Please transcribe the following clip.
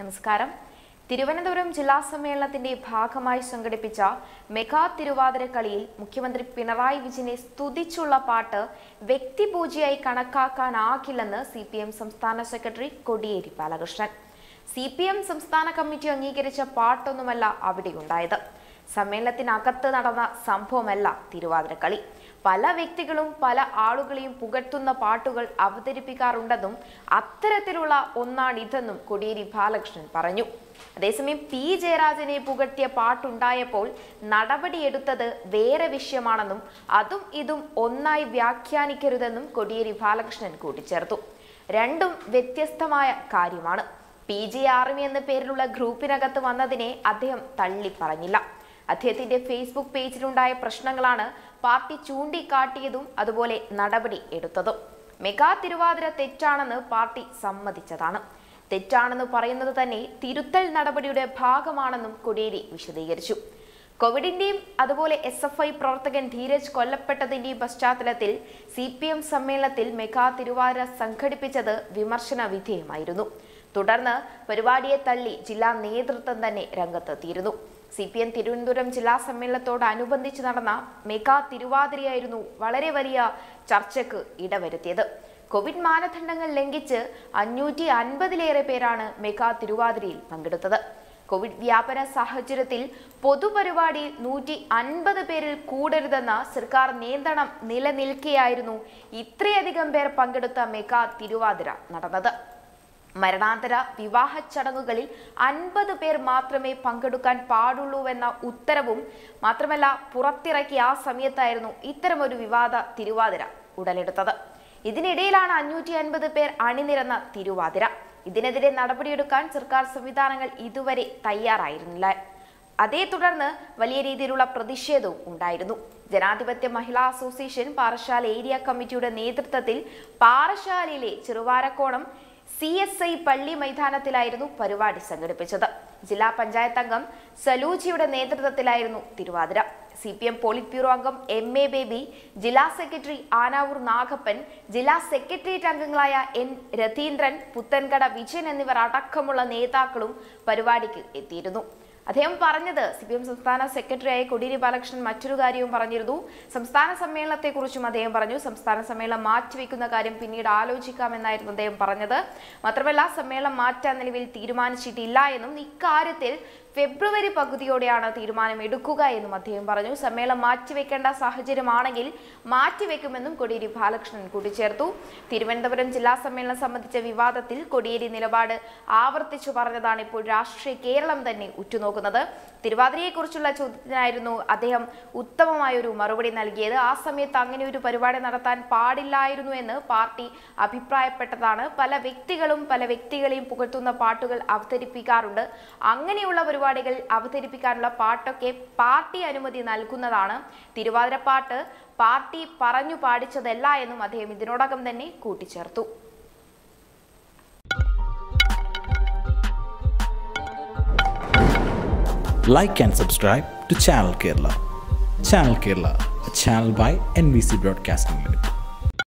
നമസ്കാരം തിരുവനന്തപുരം ജില്ലാ സമ്മേളനത്തിന്റെ ഭാഗമായി സംഘടിപ്പിച്ച മെഗാ തിരുവാതിര കളിയിൽ മുഖ്യമന്ത്രി പിണറായി വിജയനെ സ്തുതിച്ചുള്ള പാട്ട് വ്യക്തിപൂജയായി കണക്കാക്കാനാകില്ലെന്ന് സി പി എം സംസ്ഥാന secretary Kodiyeri Balakrishnan C P M സംസ്ഥാന കമ്മിറ്റി അംഗീകരിച്ച പാട്ടൊന്നുമല്ല അവിടെയുണ്ടായത് സമ്മേളനത്തിനകത്ത് നടന്ന സംഭവമല്ല തിരുവാതിരക്കളി പല വ്യക്തികളും പല ആളുകളെയും പുകഴ്ത്തുന്ന പാട്ടുകൾ അവതരിപ്പിക്കാറുണ്ടെന്നും അത്തരത്തിലുള്ള ഒന്നാണിതെന്നും കൊടിയേരി ബാലകൃഷ്ണൻ പറഞ്ഞു അതേസമയം പി ജയരാജനെ പുകഴ്ത്തിയ പാട്ടുണ്ടായപ്പോൾ നടപടിയെടുത്തത് വേറെ വിഷയമാണെന്നും അതും ഇതും ഒന്നായി വ്യാഖ്യാനിക്കരുതെന്നും കൊടിയേരി ബാലകൃഷ്ണൻ കൂട്ടിച്ചേർത്തു രണ്ടും വ്യത്യസ്തമായ കാര്യമാണ് പി ജെ ആർമി എന്ന പേരിലുള്ള ഗ്രൂപ്പിനകത്ത് വന്നതിനെ അദ്ദേഹം തള്ളി പറഞ്ഞില്ല അദ്ദേഹത്തിന്റെ ഫേസ്ബുക്ക് പേജിലുണ്ടായ പ്രശ്നങ്ങളാണ് പാർട്ടി ചൂണ്ടിക്കാട്ടിയതും അതുപോലെ നടപടി എടുത്തതും മെഗാ തിരുവാതിര തെറ്റാണെന്ന് പാർട്ടി സമ്മതിച്ചതാണ് തെറ്റാണെന്ന് പറയുന്നത് തന്നെ തിരുത്തൽ നടപടിയുടെ ഭാഗമാണെന്നും കൊടിയേരി വിശദീകരിച്ചു കോവിഡിന്റെയും അതുപോലെ എസ് എഫ് ഐ പ്രവർത്തകൻ ധീരജ് കൊല്ലപ്പെട്ടതിന്റെയും പശ്ചാത്തലത്തിൽ സി പി എം സമ്മേളനത്തിൽ മെഗാ തിരുവാതിര സംഘടിപ്പിച്ചത് വിമർശന വിധേയമായിരുന്നു തുടർന്ന് പരിപാടിയെ തള്ളി ജില്ലാ നേതൃത്വം തന്നെ രംഗത്തെത്തിയിരുന്നു സി പി എം തിരുവനന്തപുരം ജില്ലാ സമ്മേളനത്തോടനുബന്ധിച്ച് നടന്ന മെഗാ തിരുവാതിരയായിരുന്നു വളരെ വലിയ ചർച്ചയ്ക്ക് ഇടവരുത്തിയത് കോവിഡ് മാനദണ്ഡങ്ങൾ ലംഘിച്ച് അഞ്ഞൂറ്റി അൻപതിലേറെ പേരാണ് മെഗാ തിരുവാതിരയിൽ പങ്കെടുത്തത് കോവിഡ് വ്യാപന സാഹചര്യത്തിൽ പൊതുപരിപാടിയിൽ നൂറ്റി അൻപത് പേരിൽ കൂടരുതെന്ന സർക്കാർ നിയന്ത്രണം നിലനിൽക്കെയായിരുന്നു ഇത്രയധികം പേർ പങ്കെടുത്ത മെഗാ തിരുവാതിര നടന്നത് മരണാന്തര വിവാഹ ചടങ്ങുകളിൽ അൻപത് പേർ മാത്രമേ പങ്കെടുക്കാൻ പാടുള്ളൂവെന്ന ഉത്തരവും മാത്രമല്ല പുറത്തിറക്കിയ ആ സമയത്തായിരുന്നു ഇത്തരമൊരു വിവാദ തിരുവാതിര ഉടലെടുത്തത് ഇതിനിടയിലാണ് അഞ്ഞൂറ്റി അൻപത് പേർ അണിനിരന്ന തിരുവാതിര ഇതിനെതിരെ നടപടിയെടുക്കാൻ സർക്കാർ സംവിധാനങ്ങൾ ഇതുവരെ തയ്യാറായിരുന്നില്ല അതേ തുടർന്ന് വലിയ രീതിയിലുള്ള പ്രതിഷേധവും ഉണ്ടായിരുന്നു ജനാധിപത്യ മഹിളാ അസോസിയേഷൻ പാറശാല ഏരിയ കമ്മിറ്റിയുടെ നേതൃത്വത്തിൽ പാറശാലയിലെ ചെറുവാരക്കോണം സി എസ് ഐ പള്ളി മൈതാനത്തിലായിരുന്നു പരിപാടി സംഘടിപ്പിച്ചത് ജില്ലാ പഞ്ചായത്ത് അംഗം സലൂജിയുടെ നേതൃത്വത്തിലായിരുന്നു Thiruvathira C P M polit bureau അംഗം എം എ ബേബി ജില്ലാ സെക്രട്ടറി ആനാവൂർ നാഗപ്പൻ ജില്ലാ സെക്രട്ടേറിയറ്റ് അംഗങ്ങളായ എൻ രതീന്ദ്രൻ പുത്തൻകട വിജയൻ എന്നിവർ അടക്കമുള്ള നേതാക്കളും പരിപാടിക്ക് എത്തിയിരുന്നു അദ്ദേഹം പറഞ്ഞത് സി പി എം സംസ്ഥാന സെക്രട്ടറിയായ കൊടിയേരി ബാലകൃഷ്ണൻ മറ്റൊരു കാര്യവും പറഞ്ഞിരുന്നു സംസ്ഥാന സമ്മേളനത്തെക്കുറിച്ചും അദ്ദേഹം പറഞ്ഞു സംസ്ഥാന സമ്മേളനം മാറ്റിവെക്കുന്ന കാര്യം പിന്നീട് ആലോചിക്കാമെന്നായിരുന്നു അദ്ദേഹം പറഞ്ഞത് മാത്രമല്ല സമ്മേളനം മാറ്റാൻ നിലവിൽ തീരുമാനിച്ചിട്ടില്ല എന്നും ഇക്കാര്യത്തിൽ ഫെബ്രുവരി പകുതിയോടെയാണ് തീരുമാനം എടുക്കുക എന്നും അദ്ദേഹം പറഞ്ഞു സമ്മേളനം മാറ്റിവെക്കേണ്ട സാഹചര്യമാണെങ്കിൽ മാറ്റിവെക്കുമെന്നും കൊടിയേരി ബാലകൃഷ്ണൻ കൂട്ടിച്ചേർത്തു തിരുവനന്തപുരം ജില്ലാ സമ്മേളനം സംബന്ധിച്ച വിവാദത്തിൽ കൊടിയേരി നിലപാട് ആവർത്തിച്ചു പറഞ്ഞതാണ് ഇപ്പോൾ രാഷ്ട്രീയ കേരളം തന്നെ ഉറ്റുനോക്കുന്നത് തിരുവാതിരയെക്കുറിച്ചുള്ള ചോദ്യത്തിനായിരുന്നു അദ്ദേഹം ഉത്തമമായ ഒരു മറുപടി നൽകിയത് ആ സമയത്ത് അങ്ങനെ ഒരു പരിപാടി നടത്താൻ പാടില്ലായിരുന്നു എന്ന് പാർട്ടി അഭിപ്രായപ്പെട്ടതാണ് പല വ്യക്തികളും പല വ്യക്തികളെയും പുകഴ്ത്തുന്ന പാട്ടുകൾ അവതരിപ്പിക്കാറുണ്ട് അങ്ങനെയുള്ള പരിപാടികൾ അവതരിപ്പിക്കാനുള്ള പാട്ടൊക്കെ പാർട്ടി അനുമതി നൽകുന്നതാണ് തിരുവാതിരപ്പാട്ട് പാർട്ടി പറഞ്ഞു പാടിച്ചതല്ല എന്നും അദ്ദേഹം ഇതിനോടകം തന്നെ കൂട്ടിച്ചേർത്തു like and subscribe to Channel Kerala. Channel Kerala, a channel by NBC Broadcasting Limited.